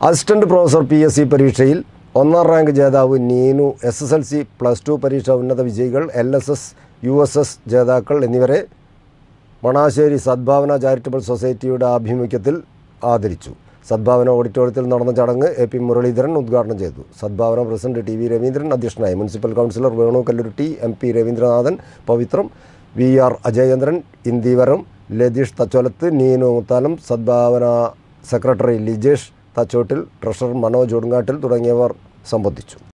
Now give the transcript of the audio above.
assistant professor P S C പരീക്ഷയിൽ ഒന്നാം rank ജേതാവ് Neenu S S L C plus two പരീക്ഷ ഉന്നത വിജയികൾ L S S U S S ജേതാക്കൾ എന്നിവരെ മണാശ്ശേരി സദ്ഭാവന ചാരിറ്റബിൾ സൊസൈറ്റിയുടെ ആഭിമുഖ്യത്തിൽ ആദരിച്ചു സദ്ഭാവന ഓഡിറ്റോറിയത്തിൽ നടന്ന ചടങ്ങ് എ പി മുരളീധരൻ ഉദ്ഘാടനം ചെയ്തു Sadbhavana president T V Raveendran അധ്യക്ഷനായി municipal councillor Venu Kallurutti M P Raveendranathan Pavithram V R Ajayendran Indivaram Latheesh Thacholath Neenu Muthalam Sadbhavana secretary Lijesh Thachottil treasurer Manoj Odungattil തുടങ്ങിയവർ സംബന്ധിച്ചു